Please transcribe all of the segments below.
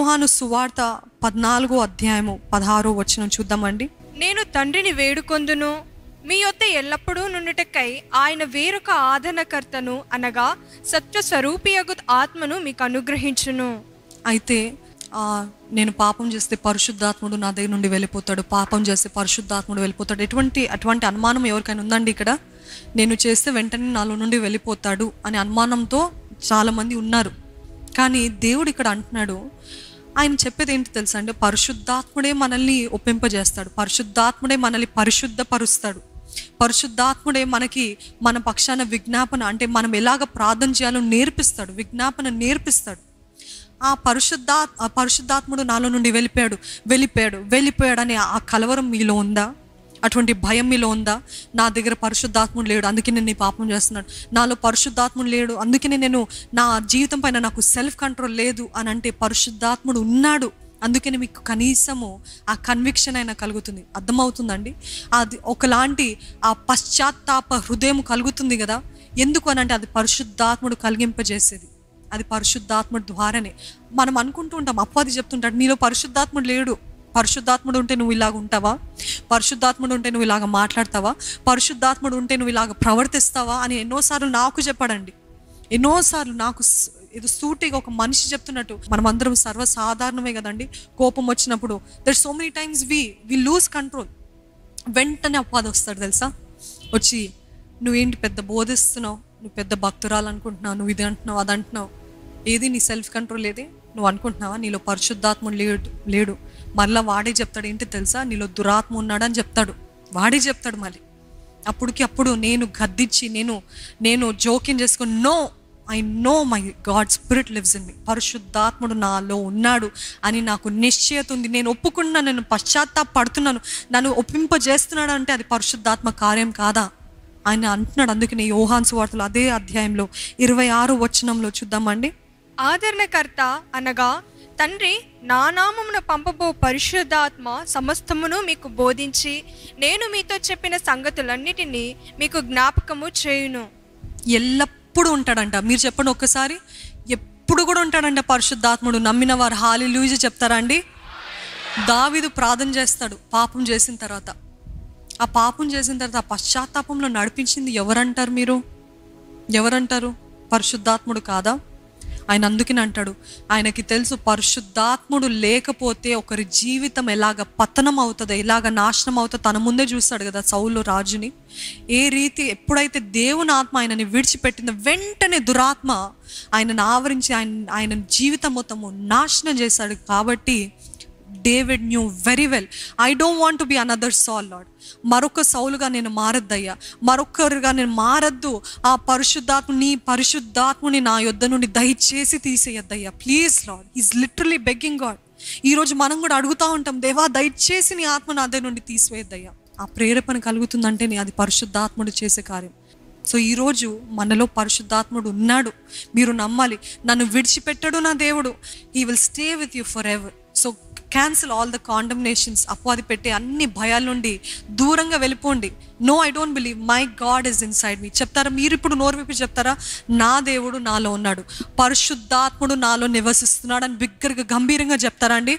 యోహాను సువార్త పద్నాలుగో అధ్యాయము పదహారో వచనం చూద్దామండి నేను తండ్రిని వేడుకొందును మీ యొద్ద ఎల్లప్పుడూ నుండుటకై ఆయన వేరొక ఆదరణకర్తను అనగా సత్య స్వరూపియగు ఆత్మను మీకు అనుగ్రహించును అయితే ఆ, నేను పాపం చేస్తే పరిశుద్ధాత్ముడు నా దగ్గర నుండి వెళ్ళిపోతాడు పాపం చేస్తే పరిశుద్ధాత్ముడు వెళ్ళిపోతాడు ఎటువంటి అటువంటి అనుమానం ఎవరికైనా ఉందండి ఇక్కడ నేను చేస్తే వెంటనే నాలో నుండి వెళ్ళిపోతాడు అనే అనుమానంతో చాలామంది ఉన్నారు కానీ దేవుడు ఇక్కడ అంటున్నాడు ఆయన చెప్పేది ఏంటి తెలుసా అంటే పరిశుద్ధాత్ముడే మనల్ని ఒప్పింపజేస్తాడు పరిశుద్ధాత్ముడే మనల్ని పరిశుద్ధపరుస్తాడు పరిశుద్ధాత్ముడే మనకి మన పక్షాన విజ్ఞాపన అంటే మనం ఎలాగ ప్రార్థన చేయాలో నేర్పిస్తాడు విజ్ఞాపన నేర్పిస్తాడు ఆ పరిశుద్ధా ఆ పరిశుద్ధాత్ముడు నాలో నుండి వెళ్ళిపోయాడు వెళ్ళిపోయాడు వెళ్ళిపోయాడు అనే ఆ కలవరం మీలో ఉందా అటువంటి భయం మీలో ఉందా నా దగ్గర పరిశుద్ధాత్ముడు లేడు అందుకే నేను ఈ పాపం చేస్తున్నాడు నాలో పరిశుద్ధాత్ముడు లేడు అందుకనే నేను నా జీవితం పైన నాకు సెల్ఫ్ కంట్రోల్ లేదు అని అంటే పరిశుద్ధాత్ముడు ఉన్నాడు అందుకని మీకు కనీసము ఆ కన్విక్షన్ అయినా కలుగుతుంది అర్థమవుతుందండి అది ఒకలాంటి ఆ పశ్చాత్తాప హృదయం కలుగుతుంది కదా ఎందుకు అని అంటే అది పరిశుద్ధాత్ముడు కలిగింపజేసేది అది పరిశుద్ధాత్ముడు ద్వారానే మనం అనుకుంటూ ఉంటాం అప్పది చెప్తుంటాడు నీలో పరిశుద్ధాత్ముడు లేడు పరిశుద్ధాత్ముడు ఉంటే నువ్వు ఇలాగ ఉంటావా పరిశుద్ధాత్ముడు ఉంటే నువ్వు ఇలాగ మాట్లాడతావా పరిశుద్ధాత్ముడు ఉంటే నువ్వు ఇలాగ ప్రవర్తిస్తావా అని ఎన్నోసార్లు నాకు చెప్పాడండి ఎన్నోసార్లు నాకు స్- ఇది సూటిగా ఒక మనిషి చెప్తున్నట్టు మనం అందరం సర్వసాధారణమే కదండి కోపం వచ్చినప్పుడు there so many times we we lose control వెంటనే అపవాది వస్తాడు తెలుసా వచ్చి నువ్వేంటి పెద్ద బోధిస్తున్నావు నువ్వు పెద్ద భక్తురాలు అనుకుంటున్నావు నువ్వు ఇది అంటున్నావు అది అంటున్నావు ఏది నీ సెల్ఫ్ కంట్రోల్ ఏది నువ్వు అనుకుంటున్నావా నీలో పరిశుద్ధాత్ముడు లేడు లేడు మళ్ళీ వాడే చెప్తాడు ఏంటి తెలుసా నీలో దురాత్మ ఉన్నాడని చెప్తాడు వాడే చెప్తాడు మళ్ళీ అప్పటికి అప్పుడు నేను గద్దించి నేను నేను జోక్యం చేసుకొని no I know my God spirit lives in me పరిశుద్ధాత్ముడు నాలో ఉన్నాడు అని నాకు నిశ్చయత ఉంది నేను ఒప్పుకున్నా నేను పశ్చాత్తాపడుతున్నాను నన్ను ఒప్పింపజేస్తున్నాడు అంటే అది పరిశుద్ధాత్మ కార్యం కాదా ఆయన అంటున్నాడు అందుకనే యోహాన్ సువార్తలు అదే అధ్యాయంలో ఇరవై ఆరు వచనంలో చూద్దామండి ఆదరణకర్త అనగా తండ్రి నా నామమున పంపబో పరిశుద్ధాత్మ సమస్తమును మీకు బోధించి నేను మీతో చెప్పిన సంగతులన్నిటినీ మీకు జ్ఞాపకము చేయును ఎల్లప్పుడూ ఉంటాడంట మీరు చెప్పండి ఒక్కసారి ఎప్పుడు కూడా ఉంటాడంట పరిశుద్ధాత్ముడు నమ్మిన వారు హాలి లూజి చెప్తారా అండి దావిదు ప్రార్థన చేస్తాడు పాపం చేసిన తర్వాత ఆ పాపం చేసిన తర్వాత ఆ పశ్చాత్తాపంలో నడిపించింది ఎవరంటారు మీరు ఎవరంటారు పరిశుద్ధాత్ముడు కాదా ఆయన అందుకని అంటాడు ఆయనకి తెలుసు పరిశుద్ధాత్ముడు లేకపోతే ఒకరి జీవితం ఎలాగ పతనం అవుతుందో ఎలాగ నాశనం అవుతుందో తన ముందే చూస్తాడు కదా సౌలు రాజుని ఏ రీతి ఎప్పుడైతే దేవుని ఆత్మ ఆయనని విడిచిపెట్టిందో వెంటనే దురాత్మ ఆయనను ఆవరించి ఆయన ఆయన జీవితం మొత్తము నాశనం చేశాడు కాబట్టి David knew very well I don't want to be another Saul Lord మరొక సౌలుగా నేను మారద్దయ్యా మరొకరుగా నేను మారద్దు ఆ పరిశుద్ధాత్మ నీ పరిశుద్ధాత్ముని నా యొద్ద నుండి దయచేసి తీసేయద్దయ్యా please Lord is literally begging God ఈరోజు మనం కూడా అడుగుతూ ఉంటాం దేవా దయచేసి నీ ఆత్మ నా దగ్గర నుండి తీసివేయద్దయ్యా ఆ ప్రేరేపణ కలుగుతుందంటే నీ అది పరిశుద్ధాత్ముడు చేసే కార్యం సో ఈరోజు మనలో పరిశుద్ధాత్ముడు ఉన్నాడు మీరు నమ్మాలి నన్ను విడిచిపెట్టడు నా దేవుడు he will stay with you for ever so cancel all the condemnations అపవాది పెట్టే అన్ని భయాల నుండి దూరంగా వెళ్ళిపోండి no I don't believe my God is inside me చెప్తారా మీరు ఇప్పుడు నోరు విప్పి చెప్తారా నా దేవుడు నాలో ఉన్నాడు పరిశుద్ధాత్ముడు నాలో నివసిస్తున్నాడు అని బిగ్గరగా గంభీరంగా చెప్తారా అండి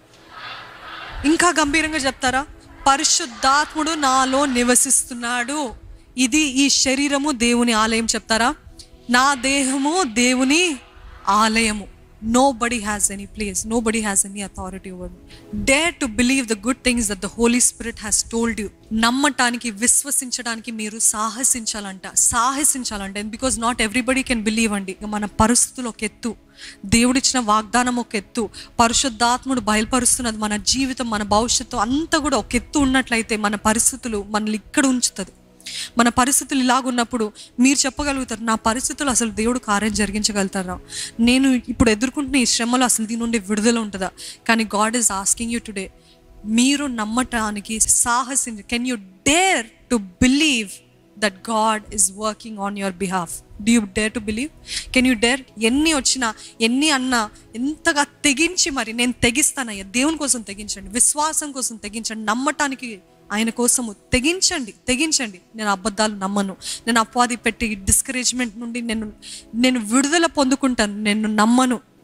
ఇంకా గంభీరంగా చెప్తారా పరిశుద్ధాత్ముడు నాలో నివసిస్తున్నాడు ఇది ఈ శరీరము దేవుని ఆలయం చెప్తారా నా దేహము దేవుని ఆలయము nobody has any place nobody has any authority over dare to believe the good things that the Holi spirit has told you నమ్మటానికి విశ్వసించడానికి మీరు సాహసించాలంట సాహసించాలంట because not everybody can believe అండి ఇక మన పరిస్థితులు ఒక ఎత్తు దేవుడిచ్చిన వాగ్దానం ఒక ఎత్తు పరిశుద్ధాత్ముడు బయలుపరుస్తున్నది మన జీవితం మన భవిష్యత్తు అంతా కూడా ఒక ఎత్తు ఉన్నట్లయితే మన పరిస్థితులు మనల్ని ఇక్కడ ఉంచుతుంది మన పరిస్థితులు ఇలాగున్నప్పుడు మీరు చెప్పగలుగుతారు నా పరిస్థితులు అసలు దేవుడు కార్యం జరిగించగలుగుతారా నేను ఇప్పుడు ఎదుర్కొంటున్న ఈ శ్రమలు అసలు దీని నుండి విడుదల ఉంటుందా కానీ God is asking you today మీరు నమ్మటానికి సాహసించి can you dare to believe that God is working on your behalf do you dare to believe can you dare ఎన్ని వచ్చినా ఎన్ని అన్నా ఎంతగా తెగించి మరి నేను తెగిస్తానయ్యా దేవుని కోసం తెగించండి విశ్వాసం కోసం తెగించండి నమ్మటానికి ఆయన కోసము తెగించండి తెగించండి నేను అబద్ధాలు నమ్మను నేను అపవాది పెట్టి డిస్కరేజ్మెంట్ నుండి నేను నేను విడుదల పొందుకుంటాను నేను నమ్మను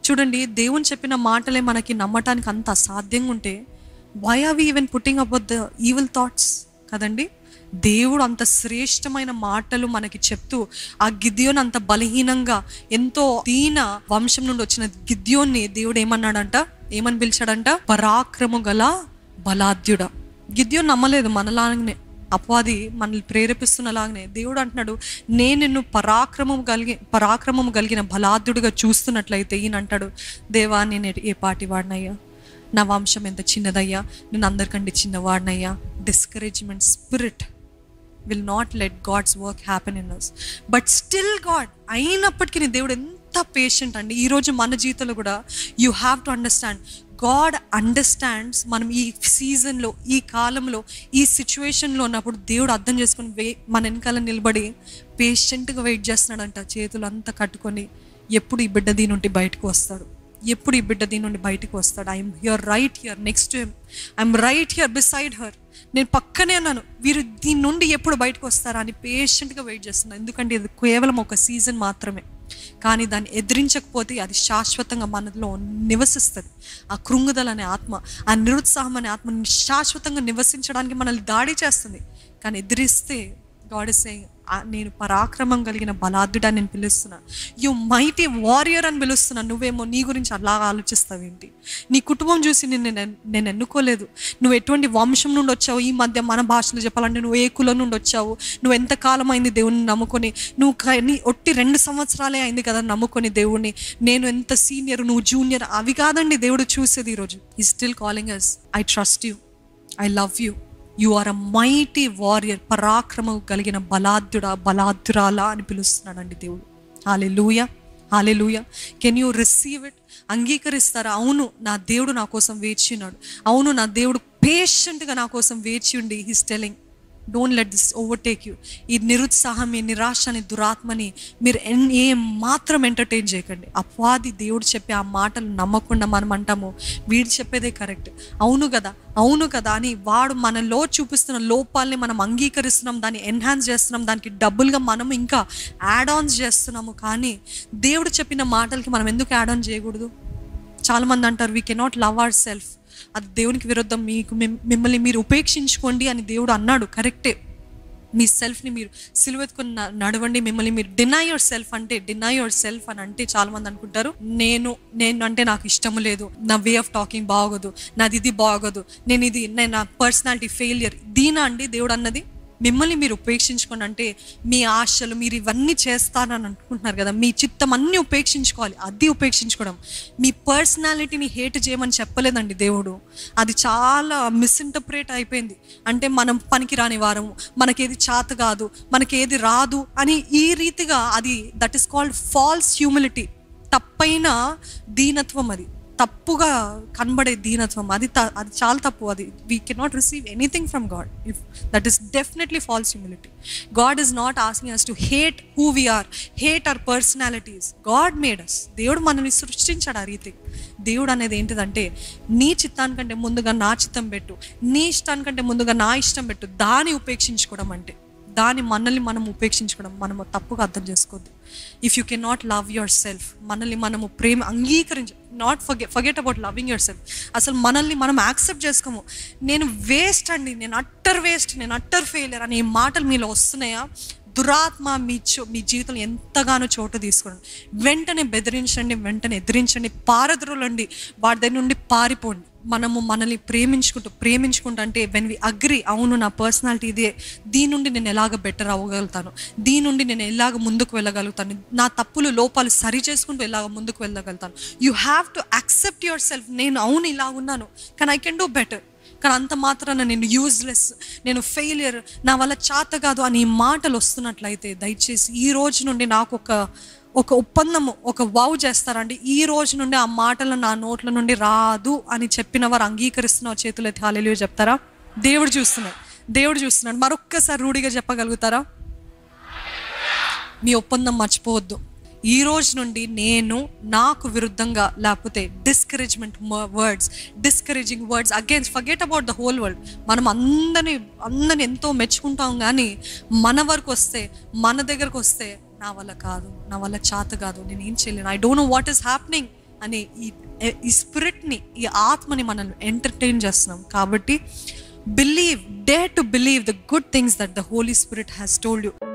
చూడండి దేవుని చెప్పిన మాటలే మనకి నమ్మటానికి అంత అసాధ్యంగా ఉంటే why are we even putting about the evil thoughts కదండి దేవుడు అంత శ్రేష్టమైన మాటలు మనకి చెప్తూ ఆ గిద్యోన్ అంత బలహీనంగా ఎంతో దీన వంశం నుండి వచ్చిన గిద్యోన్ని దేవుడు ఏమన్నాడంట ఏమని పిలిచాడంట పరాక్రము గల బలాద్యుడ గిద్యోన్ నమ్మలేదు మనలాగానే అపవాది మనల్ని ప్రేరేపిస్తున్నలాగానే దేవుడు అంటున్నాడు నేను నిన్ను పరాక్రమం కలిగి పరాక్రమం కలిగిన బలాద్యుడిగా చూస్తున్నట్లయితే ఈయన అంటాడు దేవా నేను ఏ పాటి వాడినయ్యా నా వంశం ఎంత చిన్నదయ్యా నేను అందరికంటే చిన్నవాడినయ్యా discouragement spirit will not let God's work happen in us but still God అయినప్పటికీ నీ దేవుడు ఎంత పేషెంట్ అండి ఈరోజు మన జీవితంలో కూడా you have to understand God understands మనం ఈ సీజన్లో ఈ కాలంలో ఈ సిచ్యువేషన్లో ఉన్నప్పుడు దేవుడు అర్థం చేసుకొని వే మన వెనకాల నిలబడి పేషెంట్గా వెయిట్ చేస్తున్నాడంట చేతులు అంతా కట్టుకొని ఎప్పుడు ఈ బిడ్డ దీని నుండి బయటకు వస్తాడు ఎప్పుడు ఈ బిడ్డ దీని నుండి బయటకు వస్తాడు I'm here right here next to him I'm right here beside her నేను పక్కనే ఉన్నాను వీరు దీని నుండి ఎప్పుడు బయటకు వస్తారా అని పేషెంట్గా వెయిట్ చేస్తున్నాను ఎందుకంటే ఇది కేవలం ఒక సీజన్ మాత్రమే కానీ దాన్ని ఎదిరించకపోతే అది శాశ్వతంగా మనలో నివసిస్తుంది ఆ కృంగుదల అనే ఆత్మ ఆ నిరుత్సాహం అనే ఆత్మ శాశ్వతంగా నివసించడానికి మనల్ని దాడి చేస్తుంది కానీ ఎదిరిస్తే గాడ్ ఇస్ సేయింగ్ నేను పరాక్రమం కలిగిన బలాద్దుడా నేను పిలుస్తున్నా యు మైటీ వారియర్ అని పిలుస్తున్నా నువ్వేమో నీ గురించి అలాగా ఆలోచిస్తావేంటి నీ కుటుంబం చూసి నేను నేను- నేను ఎన్నుకోలేదు నువ్వు ఎటువంటి వంశం నుండి వచ్చావు ఈ మధ్య మన భాషలో చెప్పాలంటే నువ్వు ఏ కులం నుండి వచ్చావు నువ్వు ఎంత కాలం అయింది దేవుణ్ణి నమ్ముకొని నువ్వు క- నీ ఒట్టి రెండు సంవత్సరాలే అయింది కదా నమ్ముకొని దేవుణ్ణి నేను ఎంత సీనియర్ నువ్వు జూనియర్ అవి కాదండి దేవుడు చూసేది ఈరోజు ఈ still calling us I trust you I love you you are a mighty warrior పరాక్రమం కలిగిన బలాద్యుడా బలాద్యురాలా అని పిలుస్తున్నాడండి దేవుడు హాలే hallelujah hallelujah can you receive it అంగీకరిస్తారా అవును నా దేవుడు నా కోసం వేచి ఉన్నాడు అవును నా దేవుడు పేషెంట్గా నా కోసం వేచి ఉండి he's telling don't let this overtake you ఈ నిరుత్సాహం ఈ నిరాశని దురాత్మని మీరు ఎన్ ఏ మాత్రం ఎంటర్టైన్ చేయకండి అపవాది దేవుడు చెప్పే ఆ మాటలు నమ్మకుండా మనం అంటాము వీడు చెప్పేదే కరెక్ట్ అవును కదా అవును కదా అని వాడు మనలో చూపిస్తున్న లోపాలని మనం అంగీకరిస్తున్నాం దాన్ని ఎన్హాన్స్ చేస్తున్నాం దానికి డబ్బులుగా మనం ఇంకా యాడ్ ఆన్స్ చేస్తున్నాము కానీ దేవుడు చెప్పిన మాటలకి మనం ఎందుకు యాడ్ ఆన్ చేయకూడదు చాలా మంది అంటారు we cannot love our self అది దేవునికి విరుద్ధం మీకు మిమ్- మిమ్మల్ని మీరు ఉపేక్షించుకోండి అని దేవుడు అన్నాడు కరెక్టే మీ సెల్ఫ్ని మీరు సిలువెత్తుకొని న- నడవండి మిమ్మల్ని మీరు డినై యువర్ సెల్ఫ్ అంటే డినై యువర్ సెల్ఫ్ అని అంటే చాలా మంది అనుకుంటారు నేను నేను అంటే నాకు ఇష్టం లేదు నా వే ఆఫ్ టాకింగ్ బాగోదు నాది ఇది బాగోదు నేను ఇది నేను నా పర్సనాలిటీ ఫెయిలియర్ దీనా అండి దేవుడు అన్నది మిమ్మల్ని మీరు ఉపేక్షించుకోండి అంటే మీ ఆశలు మీరు ఇవన్నీ చేస్తారని అనుకుంటున్నారు కదా మీ చిత్తం అన్నీ ఉపేక్షించుకోవాలి అది ఉపేక్షించుకోవడం మీ పర్సనాలిటీని హేట్ చేయమని చెప్పలేదండి దేవుడు అది చాలా మిస్ఇంటర్ప్రేట్ అయిపోయింది అంటే మనం పనికి రాని వారము మనకేది చాత కాదు మనకేది రాదు అని ఈ రీతిగా అది that is called false humility తప్పైన దీనత్వం అది తప్పుగా కనబడే దీనత్వం అది త- అది చాలా తప్పు అది we cannot receive anything from God if that is definitely false humility God is not asking us to hate who we are hate our personalities God made us దేవుడు మనల్ని సృష్టించాడు ఆ రీతి దేవుడు అనేది ఏంటిదంటే నీ చిత్తానికంటే ముందుగా నా చిత్తం పెట్టు నీ ఇష్టానికంటే ముందుగా నా ఇష్టం పెట్టు దాన్ని ఉపేక్షించుకోవడం అంటే దాని మనల్ని మనం ఉపేక్షించుకోవడం మనము తప్పుగా అర్థం చేసుకోవద్దు if you can not love yourself మనల్ని మనము ప్రేమ అంగీకరించ not forget forget about loving yourself అసలు మనల్ని మనం యాక్సెప్ట్ చేసుకోము నేను వేస్ట్ అండి నేను అట్టర్ వేస్ట్ నేను అట్టర్ ఫెయిలియర్ అనే ఈ మాటలు మీలో వస్తున్నాయా దురాత్మ మీ చో మీ జీవితంలో ఎంతగానో చోటు తీసుకోండి వెంటనే బెదిరించండి వెంటనే ఎదిరించండి పారద్రోలండి వాడి దగ్గర నుండి పారిపోండి మనము మనల్ని ప్రేమించుకుంటూ ప్రేమించుకుంటూ అంటే వెన్ వి అగ్రి అవును నా పర్సనాలిటీ ఇదే దీని నుండి నేను ఎలాగ బెటర్ అవ్వగలుగుతాను దీని నుండి నేను ఎలాగ ముందుకు వెళ్ళగలుగుతాను నా తప్పులు లోపాలు సరి చేసుకుంటూ ఎలాగ ముందుకు వెళ్ళగలుగుతాను you have to accept yourself నేను అవును ఇలా ఉన్నాను కానీ ఐ కెన్ డూ బెటర్ కానీ అంత మాత్రాన నేను యూజ్లెస్ నేను ఫెయిలియర్ నా వల్ల చేత కాదు అని ఈ మాటలు వస్తున్నట్లయితే దయచేసి ఈ రోజు నుండి నాకు ఒక ఒక ఒప్పందము ఒక వావ్ చేస్తారండి ఈ రోజు నుండి ఆ మాటలు నా నోట్ల నుండి రాదు అని చెప్పిన వారు అంగీకరిస్తున్న చేతులు ఎత్తి హాలేలుయా చెప్తారా దేవుడు చూస్తున్నాడు దేవుడు చూస్తున్నాడు మరొక్కసారి రూఢిగా చెప్పగలుగుతారా మీ ఒప్పందం మర్చిపోవద్దు ఈ రోజు నుండి నేను నాకు విరుద్ధంగా లేకపోతే discouragement words discouraging words against forget about the whole world మనం అందరిని అందరిని ఎంతో మెచ్చుకుంటాం కానీ మన వరకు వస్తే మన దగ్గరకు వస్తే నా వల్ల కాదు నా వల్ల చేత కాదు నేను ఏం చేయలేను I don't know what is happening అనే ఈ ఈ స్పిరిట్ని ఈ ఆత్మని మనం ఎంటర్టైన్ చేస్తున్నాం కాబట్టి believe day to believe the good things that the Holi spirit has told you